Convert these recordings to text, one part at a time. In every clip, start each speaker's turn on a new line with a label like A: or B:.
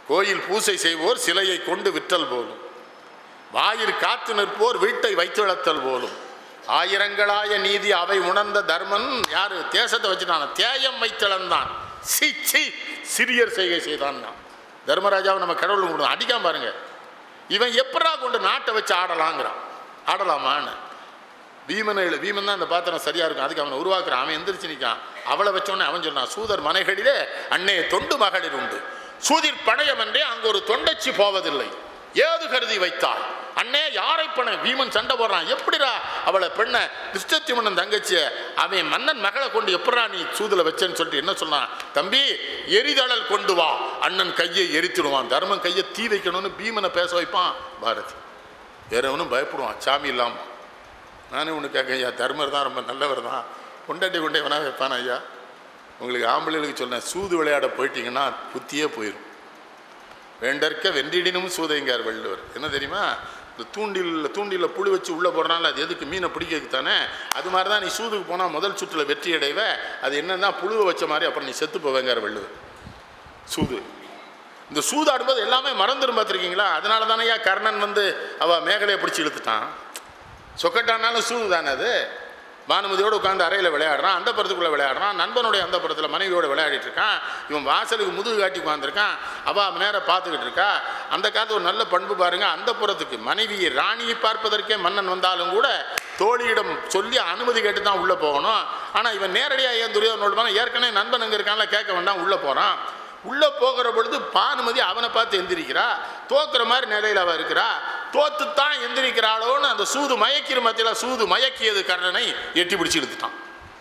A: கோயில் பூசை செய்வோர் சிலையை கொண்டு விற்றல் போலும் வாயிற் காத்து நிற்போர் வீட்டை வைத்திழத்தல் போலும் ஆயிரங்களாய நீதி அவை உணர்ந்த தர்மன் யாரு தேசத்தை வச்சுட்டான் தேயம் வைத்திழந்தான் சி சி சிறியர் செய்கை செய்தான் தர்மராஜாவை நம்ம கடவுள் கொடுத்தோம் அடிக்காம பாருங்க இவன் எப்படா கொண்டு நாட்டை வச்சு ஆடலாங்கிறான் ஆடலாமான்னு பீமனை எழு பீமன் தான் அந்த பாத்திரம் சரியா இருக்கும் அதுக்கு அவனை உருவாக்குறான் அவன் எந்திரிச்சு நிற்கான் அவளை வச்சோடனே அவன் சொன்னான் சூதர் மனைகளிலே அன்னைய தொண்டு மகளிர் உண்டு சூதிர் பணையம் என்றே அங்கு ஒரு தொண்டைச்சி போவதில்லை ஏது கருதி வைத்தாள் அண்ணே யாரை பண பீமன் சண்டை போடுறான் எப்படிடா அவளை பெண்ணை திருஷ்டத்திமன்னன் தங்கச்சிய அவன் மன்னன் மகளை கொண்டு எப்படா நீ சூதுல வச்சேன்னு சொல்லிட்டு என்ன சொன்னான் தம்பி எரிதழல் கொண்டு வா அண்ணன் கையை எரித்துடுவான் தர்மன் கையை தீ வைக்கணும்னு பீமனை பேச வைப்பான் பாரதி வேறவனும் பயப்படுவான் சாமி இல்லாமல் நானே ஒன்று கேட்க ஐயா தர்மர் தான் ரொம்ப நல்லவர் தான் பொண்டாட்டி கொண்டே வேணா வைப்பான் ஐயா உங்களுக்கு ஆம்பளைகளுக்கு சொன்னேன் சூது விளையாட போயிட்டீங்கன்னா புத்தியே போயிடும் வேண்டற்க வென்றிடினும் சூதைங்கார் வள்ளுவர் என்ன தெரியுமா இந்த தூண்டில் தூண்டில புழு வச்சு உள்ளே போடுறனால அது எதுக்கு மீனை பிடிக்கிறதுக்கு தானே அது மாதிரி தான் நீ சூதுக்கு போனால் முதல் சுற்றில் வெற்றி அடைவ அது என்னன்னா புழுவை வச்ச மாதிரி அப்புறம் நீ செத்து போவேங்கார் வள்ளுவர் சூது இந்த சூதாடும்போது எல்லாமே மறந்துடும் பார்த்துருக்கீங்களா அதனால தானேயா கர்ணன் வந்து அவள் மேகலையை பிடிச்சி இழுத்துட்டான் சொக்கட்டானாலும் சூது தானே அது பானுமதியோடு உட்காந்து அறையில் விளையாடுறான் அந்த படத்துக்குள்ளே விளையாடுறான் நண்பனுடைய அந்த படத்தில் மனைவியோடு விளையாடிட்டு இருக்கான் இவன் வாசலுக்கு முதுகு காட்டி உட்காந்துருக்கான் அவள் நேரம் பார்த்துக்கிட்டு இருக்கா அந்த காலத்து ஒரு நல்ல பண்பு பாருங்க அந்த புறத்துக்கு மனைவியை ராணியை பார்ப்பதற்கே மன்னன் வந்தாலும் கூட தோழியிடம் சொல்லி அனுமதி கேட்டு தான் உள்ளே போகணும் ஆனால் இவன் நேரடியாக ஏன் துரியோதனோடு போனால் ஏற்கனவே நண்பன் அங்கே இருக்கான்ல கேட்க வேண்டாம் உள்ளே போகிறான் உள்ளே போகிற பொழுது பானுமதி அவனை பார்த்து எந்திரிக்கிறா தோக்குற மாதிரி நிலையில் அவள் இருக்கிறா தோத்துத்தான் எந்திரிக்கிறாளோன்னு அந்த சூது மயக்கிற மத்தியில் சூது மயக்கியது கர்ணனை எட்டி பிடிச்சி இழுத்துட்டான்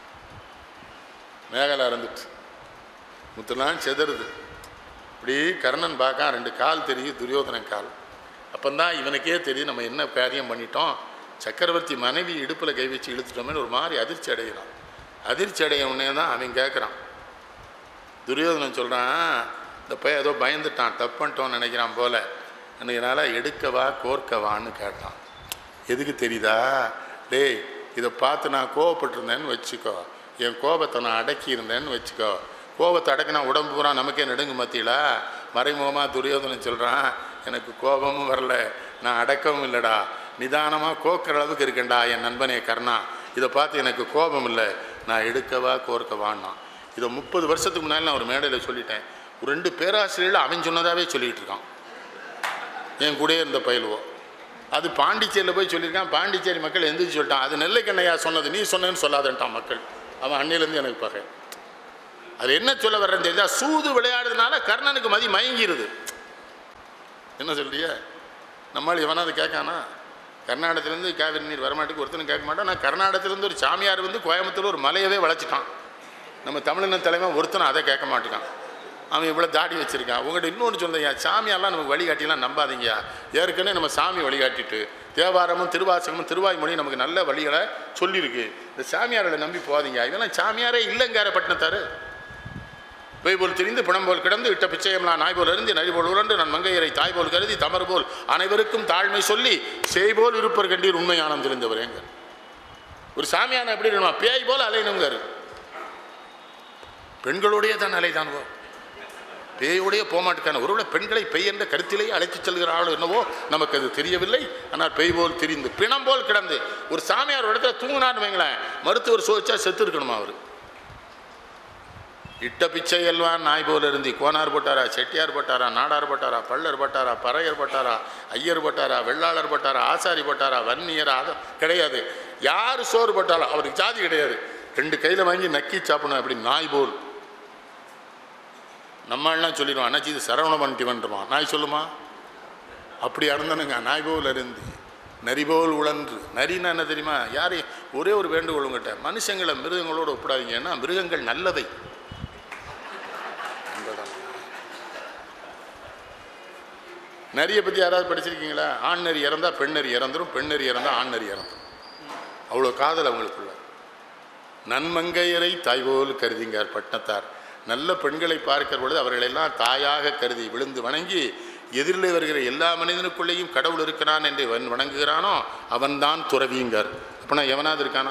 A: மேகலை அறந்துட்டு முத்துலாம் செதறுது இப்படி கர்ணன் பார்க்க ரெண்டு கால் தெரியும் துரியோதனன் கால் அப்பந்தான் இவனுக்கே தெரியும் நம்ம என்ன காரியம் பண்ணிட்டோம் சக்கரவர்த்தி மனைவி இடுப்பில் கை வச்சு இழுத்துட்டோமேன்னு ஒரு மாதிரி அதிர்ச்சி அடைகிறான் அதிர்ச்சி அடைய உடனே தான் அவன் கேட்குறான் துரியோதனன் சொல்கிறான் இந்த பையன் ஏதோ பயந்துட்டான் தப்பு பண்ணிட்டோன்னு நினைக்கிறான் போல எனக்குனால எடுக்கவா கோர்க்கவான்னு கேட்டான் எதுக்கு தெரியுதா டேய் இதை பார்த்து நான் கோவப்பட்டிருந்தேன்னு வச்சுக்கோ என் கோபத்தை நான் அடக்கி இருந்தேன்னு வச்சுக்கோ கோபத்தை அடக்கினா உடம்பு பூரா நமக்கே நடுங்கு மத்தியில மறைமுகமாக துரியோதனன் சொல்கிறான் எனக்கு கோபமும் வரல நான் அடக்கவும் இல்லைடா நிதானமாக கோக்கிற அளவுக்கு இருக்கேன்டா என் நண்பனே கர்ணா இதை பார்த்து எனக்கு கோபம் இல்லை நான் எடுக்கவா கோர்க்கவான்னா இதை முப்பது வருஷத்துக்கு முன்னாடி நான் ஒரு மேடையில் சொல்லிட்டேன் ஒரு ரெண்டு பேராசிரியர்கள் அவன் சொன்னதாகவே சொல்லிகிட்டு இருக்கான் என் கூடயே இருந்த பயிலுவோம் அது பாண்டிச்சேரியில் போய் சொல்லியிருக்கான் பாண்டிச்சேரி மக்கள் எந்திரிச்சு சொல்லிட்டான் அது நெல்லைக்கண்ணையா சொன்னது நீ சொன்னேன்னு சொல்லாதன்ட்டான் மக்கள் அவன் அன்னையிலேருந்து எனக்கு பகை அது என்ன சொல்ல வர்றேன்னு தெரியுதா சூது விளையாடுறதுனால கர்ணனுக்கு மதி மயங்கிருது என்ன சொல்றிய நம்மளால் எவனாவது கேட்கானா கர்நாடகத்துலேருந்து காவிரி நீர் வரமாட்டுக்கு ஒருத்தனும் கேட்க மாட்டான் நான் கர்நாடகத்துலேருந்து ஒரு சாமியார் வந்து கோயம்புத்தூர் ஒரு மலையவே வளைச்சிட்டான் நம்ம தமிழின தலைவன் ஒருத்தனும் அதை கேட்க மாட்டேங்கான் அவன் இவ்வளோ தாடி வச்சுருக்கான் உங்கள்கிட்ட இன்னொன்று சொல்லுங்கய்யா சாமியாரெல்லாம் நமக்கு வழிகாட்டிலாம் நம்பாதீங்கய்யா ஏற்கனவே நம்ம சாமி வழிகாட்டிட்டு தேவாரமும் திருவாசகமும் திருவாய்மொழியும் நமக்கு நல்ல வழிகளை சொல்லியிருக்கு இந்த சாமியார்களை நம்பி போகாதீங்க இதெல்லாம் சாமியாரே இல்லைங்கார பட்டினத்தாரு பெய் போல் திரிந்து பிணம் போல் கிடந்து இட்ட பிச்சையம்லாம் நாய் போல் இருந்து நரி போல் உழன்று நான் மங்கையரை தாய் போல் கருதி தமர் போல் அனைவருக்கும் தாழ்மை சொல்லி செய்போல் இருப்பர் கண்டீர் உண்மையானம் தெரிந்தவரேங்க ஒரு சாமியான எப்படி இருக்கணுமா பேய் போல் அலையணுங்காரு பெண்களுடைய தான் அலைதானுவோ பேயோடைய போமாட்டுக்கான ஒருவேளை பெண்களை பெய் என்ற கருத்திலேயே அழைத்துச் செல்கிறாளோ என்னவோ நமக்கு அது தெரியவில்லை ஆனால் பெய் போல் தெரிந்து பிணம் போல் கிடந்து ஒரு சாமியார் ஒரு இடத்துல தூங்கினான்னு வைங்களேன் மருத்துவர் சோதிச்சா செத்து இருக்கணுமா அவர் இட்ட பிச்சை எல்வான் நாய் போல இருந்து கோனார் போட்டாரா செட்டியார் போட்டாரா நாடார் போட்டாரா பள்ளர் போட்டாரா பறையர் போட்டாரா ஐயர் போட்டாரா வெள்ளாளர் போட்டாரா ஆசாரி போட்டாரா வன்னியர் அது கிடையாது யார் சோறு போட்டாலும் அவருக்கு ஜாதி கிடையாது ரெண்டு கையில் வாங்கி நக்கி சாப்பிடணும் அப்படி நாய் போல் நம்மளாம் சொல்லிடுவான் அண்ணாச்சி இது சரவண பண்ணிட்டுவன்றான் நாய் சொல்லுமா அப்படி அறந்தனுங்க நாய் போல் அருந்து நரி போல் உழன்று நரின்னா என்ன தெரியுமா யாரையும் ஒரே ஒரு வேண்டுகோள் உங்கள்கிட்ட மனுஷங்களை மிருகங்களோடு ஒப்பிடாதீங்க ஏன்னா மிருகங்கள் நல்லவை என்பதான். நரியை பற்றி யாராவது படிச்சிருக்கீங்களா ஆண் நரி இறந்தா பெண் நரி இறந்துரும் பெண் நரி இறந்தா ஆண் நரி இறந்துரும் அவ்வளோ காதல் அவங்களுக்குள்ள நன்மங்கையரை தாய்போல் கருதிங்கார் பட்டணத்தார் நல்ல பெண்களை பார்க்கிற பொழுது அவர்களெல்லாம் தாயாக கருதி விழுந்து வணங்கி எதிரில் வருகிற எல்லா மனிதனுக்குள்ளேயும் கடவுள் இருக்கிறான் என்று அவன் வணங்குகிறானோ அவன்தான் துறவிங்கார் அப்போனா எவனாவது இருக்கானா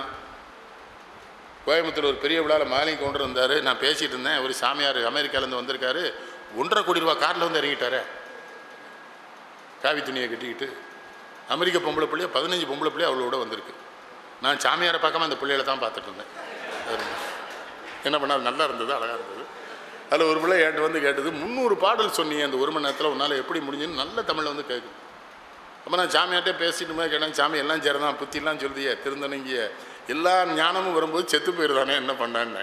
A: கோயம்புத்தூர் ஒரு பெரிய விழாவில் மாலை கொண்டு வந்தார் நான் பேசிகிட்டு இருந்தேன் ஒரு சாமியார் அமெரிக்காலேருந்து வந்திருக்காரு ஒன்றரை கோடி ரூபா காரில் வந்து இறங்கிட்டாரே காவி துணியை கட்டிக்கிட்டு அமெரிக்க பொம்பளை பிள்ளைய பதினஞ்சு பொம்பளை பிள்ளைய அவளோட வந்திருக்கு நான் சாமியாரை பார்க்காம அந்த பிள்ளைகளை தான் பார்த்துட்டு இருந்தேன் அது என்ன பண்ண அது நல்லா இருந்தது அழகாக இருந்தது அதில் ஒரு பிள்ளை என்கிட்ட வந்து கேட்டது முந்நூறு பாடல் சொன்னீங்க அந்த ஒரு மணி நேரத்தில் உன்னால் எப்படி முடிஞ்சுன்னு நல்ல தமிழில் வந்து கேட்குது அப்போ நான் சாமியார்ட்டே பேசிட்டு போய் கேட்டேன் சாமி எல்லாம் சரிதான் புத்திலாம் சொல்லுதியே திருந்தனங்கிய எல்லா ஞானமும் வரும்போது செத்து போயிருதானே என்ன பண்ணான்னு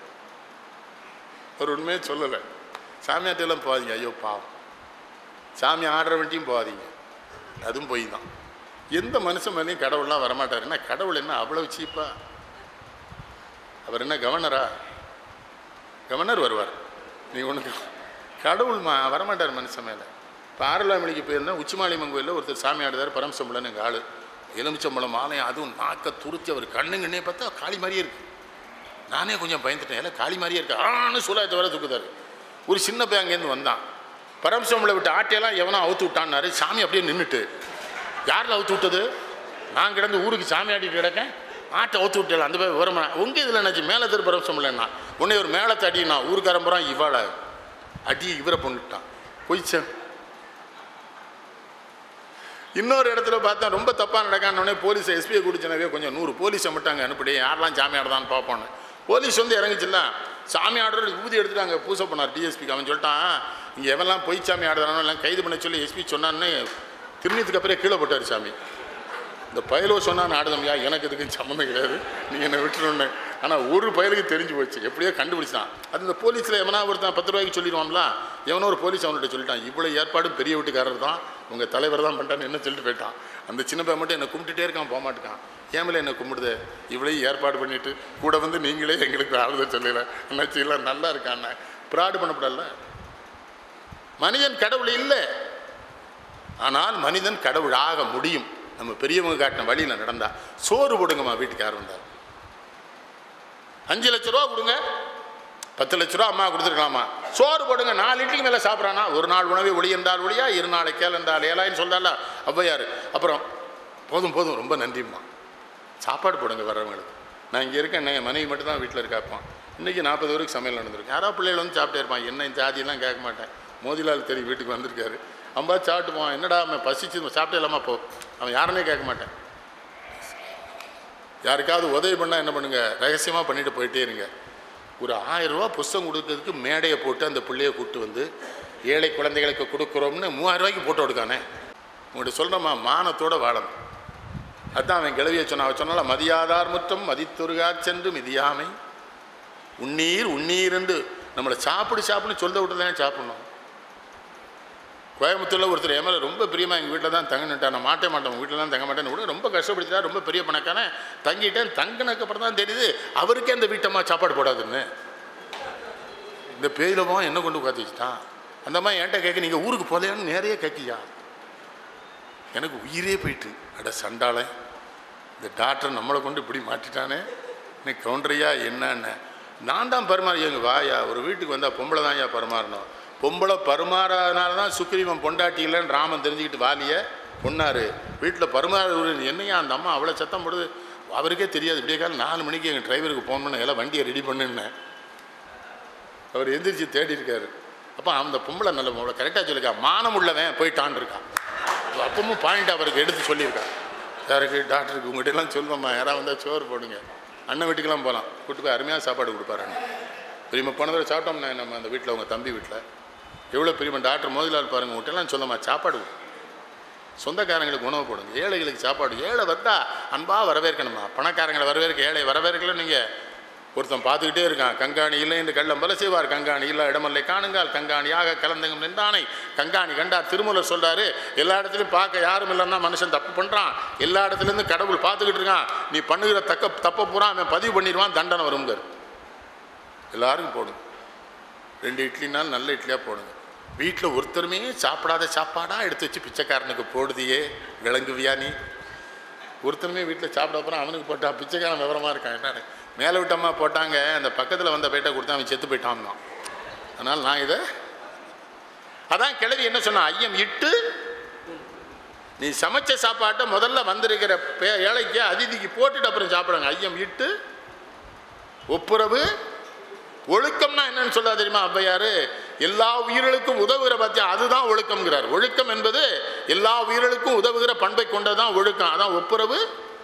A: ஒரு உண்மையே சொல்லலை சாமியார்ட்ட எல்லாம் போகாதீங்க ஐயோ பாவம் சாமி ஆடுற வண்டியும் போகாதீங்க அதுவும் போய் தான் எந்த மனுஷன் மேலேயும் கடவுள்லாம் வரமாட்டார் என்ன கடவுள் என்ன அவ்வளவு சீப்பா அவர் என்ன கவர்னரா கவர்னர் வருவார் நீ ஒன்று கடவுள் மா வரமாட்டார் மனுஷன் மேலே இப்போ ஆரலாமணிக்கு போயிருந்தேன் உச்சிமாலியம்மன் கோயிலில் ஒருத்தர் சாமி ஆடுதார் பரமசம்பளன் எங்கள் ஆள் எலுமிச்சம்பளம் மாலையும் அதுவும் நாக்க துருத்தி அவர் கண்ணுங்கன்னே பார்த்தா காளி மாதிரியே இருக்கு நானே கொஞ்சம் பயந்துட்டேன் இல்லை காளி மாதிரியே இருக்கு ஆன்னு சொல்லாத வர தூக்குதாரு ஒரு சின்ன பையன் அங்கேருந்து வந்தான் பரமசம்பளை விட்டு ஆட்டையெல்லாம் எவனோ அவுத்து விட்டான்னாரு சாமி அப்படியே நின்றுட்டு யாரில் அவுத்து விட்டது நான் கிடந்து ஊருக்கு சாமி ஆடிட்டு கிடக்கேன் ஆட்டை அவுத்து விட்டல அந்த போய் விவரமா உங்கள் இதில் என்னாச்சு மேலே திரு பரமசம்பளன்னா உடனே ஒரு மேலத்தை அடினா ஊருக்காரன் புறம் இவாளை அடி இவரை பொண்ணுட்டான் பொய்ச்சேன் இன்னொரு இடத்துல பார்த்தா ரொம்ப தப்பாக நடக்கானோடனே போலீஸ் எஸ்பியை குடிச்சனவே கொஞ்சம் நூறு போலீஸை மட்டும் அங்கே அனுப்பிடி யாரெல்லாம் சாமி ஆடுதான்னு பார்ப்போன்னு போலீஸ் வந்து இறங்கிச்சுல்ல சாமி ஆடுற ஊதி எடுத்துட்டு அங்கே பூசை பண்ணார் டிஎஸ்பிக்கு அவன் சொல்லிட்டான் இங்கே எவெல்லாம் பொய் சாமி ஆடுறானோ எல்லாம் கைது பண்ண சொல்லி எஸ்பி சொன்னான்னு திருநீத்துக்கு அப்புறம் கீழே போட்டார் சாமி இந்த பயலோ சொன்னான்னு ஆடுதம்யா எனக்கு இதுக்கு சம்மந்தம் கிடையாது நீ என்னை விட்டுருன்னு ஆனால் ஒரு பயலுக்கு தெரிஞ்சு போச்சு எப்படியோ கண்டுபிடிச்சான் அது இந்த போலீஸில் எவனா ஒருத்தன் பத்து ரூபாய்க்கு சொல்லிடுவான்ல எவனோ ஒரு போலீஸ் அவன்கிட்ட சொல்லிட்டான் இவ்வளோ ஏற்பாடு பெரிய வீட்டுக்காரர் தான் உங்கள் தலைவர் தான் பண்ணிட்டான்னு என்ன சொல்லிட்டு போயிட்டான் அந்த சின்ன பையன் மட்டும் என்னை கும்பிட்டுட்டே இருக்கான் போக மாட்டேக்கான் ஏமில்ல என்னை கும்பிடுது இவ்வளையும் ஏற்பாடு பண்ணிட்டு கூட வந்து நீங்களே எங்களுக்கு ஆறுதல் சொல்லல என்னாச்சு இல்லை நல்லா இருக்காண்ணே ப்ராடு பண்ணப்படல மனிதன் கடவுள் இல்லை ஆனால் மனிதன் கடவுளாக முடியும் நம்ம பெரியவங்க காட்டின வழியில் நடந்தா சோறு போடுங்கம்மா வீட்டுக்கு யார் வந்தார் அஞ்சு லட்ச ரூபா கொடுங்க பத்து லட்ச ரூபா அம்மா கொடுத்துருக்கலாமா சோறு போடுங்க நாலு இட்லிக்கு மேலே சாப்பிட்றானா ஒரு நாள் உணவே ஒளி என்றால் ஒளியா இரு நாளை கேள் என்றால் ஏலாயின்னு சொல்றால ஔவையார் அப்புறம் போதும் போதும் ரொம்ப நன்றிம்மா சாப்பாடு போடுங்க வர்றவங்களுக்கு நான் இங்கே இருக்கேன் என் மனைவி மட்டும் தான் வீட்டில் இருக்காப்பான் இன்றைக்கி நாற்பது வரைக்கும் சமையல் நடந்திருக்கு யாராவது பிள்ளைகள் வந்து சாப்பிட்டே இருப்பான் என்ன இந்த ஜாதியெல்லாம் கேட்க மாட்டேன் மோதிலால் தெரியும் வீட்டுக்கு வந்திருக்காரு அம்பா சாப்பிட்டு போவான் என்னடா அவன் பசிச்சு சாப்பிட்டே இல்லாமல் போ அவன் யாருன்னே கேட்க மாட்டேன் யாருக்காவது உதவி பண்ணால் என்ன பண்ணுங்க ரகசியமாக பண்ணிட்டு போயிட்டே இருங்க ஒரு ஆயிரம் ரூபா புஸ்தகம் கொடுக்கறதுக்கு மேடையை போட்டு அந்த பிள்ளைய கூப்பிட்டு வந்து ஏழை குழந்தைகளுக்கு கொடுக்குறோம்னு மூவாயிரம் ரூபாய்க்கு போட்டு கொடுக்கானே உங்கள்கிட்ட சொல்கிறோமா மானத்தோட வாழணும் அதான் அவன் கிளவிய சொன்னான் அவன் சொன்னால மதியாதார் முற்றம் மதித்துருகா சென்று மிதியாமை உண்ணீர் உண்ணீர் என்று நம்மளை சாப்பிடு சாப்பிடுன்னு சொல்ல விட்டு தான் சாப்பிடணும் கோயம்புத்தூரில் ஒருத்தர் என் மேலே ரொம்ப பிரியமாக எங்கள் வீட்டில் தான் தங்கினுட்டான் நான் மாட்டே மாட்டேன் உங்கள் வீட்டில் தான் தங்க மாட்டேன்னு கூட ரொம்ப கஷ்டப்படுத்தா ரொம்ப பெரிய பணக்கான தங்கிட்டேன் தங்கினதுக்கப்புறம் தான் தெரியுது அவருக்கே அந்த வீட்டம்மா சாப்பாடு போடாதுன்னு இந்த பேயிலமா என்ன கொண்டு உட்காந்து வச்சுட்டான் அந்த அம்மா என்கிட்ட கேட்க நீங்கள் ஊருக்கு போகலையான்னு நிறைய கேட்கியா எனக்கு உயிரே போயிட்டு அட சண்டாளன் இந்த டாக்டர் நம்மளை கொண்டு இப்படி மாட்டிட்டானே நீ கவுண்டரையா என்னன்னு நான் தான் பரிமாறி எங்கள் வாயா ஒரு வீட்டுக்கு வந்தால் பொம்பளை தான் ஐயா பரிமாறணும் பொம்பளை பரிமாறாதனால தான் சுக்ரீவன் பொண்டாட்டி இல்லைன்னு ராமன் தெரிஞ்சுக்கிட்டு வாலிய பொண்ணாரு வீட்டில் பரிமாற என்னையா அந்த அம்மா அவ்வளோ சத்தம் போடுது அவருக்கே தெரியாது இப்படியே காலம் நாலு மணிக்கு எங்கள் டிரைவருக்கு ஃபோன் பண்ண எல்லாம் வண்டியை ரெடி பண்ணுன்னேன் அவர் எந்திரிச்சு தேடி இருக்காரு அப்போ அந்த பொம்பளை நல்ல பொம்பளை கரெக்டாக சொல்லியிருக்கா மானம் உள்ளவன் போயிட்டான் இருக்கான் அப்பவும் பாயிண்ட் அவருக்கு எடுத்து சொல்லியிருக்கா யாருக்கு டாக்டருக்கு உங்கள்கிட்ட எல்லாம் சொல்லுவோம்மா யாராவது வந்தால் சோறு போடுங்க அண்ணன் வீட்டுக்கெல்லாம் போகலாம் கூட்டு போய் அருமையாக சாப்பாடு கொடுப்பாரு அண்ணன் பெரியம்மா போன தடவை சாப்பிட்டோம்னா நம்ம அந்த வீட்டில் உங்கள் தம்பி வீட்டில் எவ்வளோ பெரியம்மா டாக்டர் மோதிலால் பாருங்க உங்கள்கிட்டலாம் சொல்லம்மா சாப்பாடு கொடு. சொந்தக்காரங்களுக்கு உணவு போடுங்க ஏழைகளுக்கு சாப்பாடு ஏழை வந்தா அன்பாக வரவேற்கணுமா பணக்காரங்களை வரவேற்க ஏழை வரவேற்கல நீங்கள் ஒருத்தன் பார்த்துக்கிட்டே இருக்கான் கங்காணி இல்லை என்று கள்ளம் பல செய்வார் கங்காணி இல்லை இடமல்லை காணுங்கால் கங்காணியாக கலந்தங்கும் நின்றானை கங்காணி கண்டா திருமூலர் சொல்றாரு எல்லா இடத்துலையும் பார்க்க யாரும் இல்லைன்னா மனுஷன் தப்பு பண்ணுறான் எல்லா இடத்துலேருந்து கடவுள் பார்த்துக்கிட்டு இருக்கான் நீ பண்ணுகிற தக்க தப்பை பூரா அவன் பதிவு பண்ணிடுவான் தண்டனை வருங்கார் எல்லாருக்கும் போடுங்க ரெண்டு இட்லினாலும் நல்ல இட்லியாக போடுங்க வீட்டில் ஒருத்தருமே சாப்பிடாத சாப்பாடாக எடுத்து வச்சு பிச்சைக்காரனுக்கு போடுதியே விளங்குவியா நீ ஒருத்தருமே வீட்டில் சாப்பிட அப்புறம் அவனுக்கு போட்டா பிச்சைக்காரன் விவரமாக இருக்கான் என்னன்னு மேலே விட்டம்மா போட்டாங்க அந்த பக்கத்தில் வந்த பேட்டை கொடுத்தா அவன் செத்து போயிட்டான் தான் அதனால் நான் இதை அதான் கிழவி என்ன சொன்னான் ஐயம் இட்டு நீ சமைச்ச சாப்பாட்டை முதல்ல வந்திருக்கிற பே ஏழைக்கு அதிதிக்கு போட்டுட்டு அப்புறம் சாப்பிடுங்க ஐயம் இட்டு ஒப்புரவு ஒழுக்கம்னா என்னன்னு சொல்ல தெரியுமா ஔவையாரு எல்லா உயிர்களுக்கும் உதவுகிற பத்தியா அதுதான் ஒழுக்கம்ங்கிறார் ஒழுக்கம் என்பது எல்லா உயிர்களுக்கும் உதவுகிற பண்பை கொண்டதுதான் ஒழுக்கம் அதான் ஒப்புரவு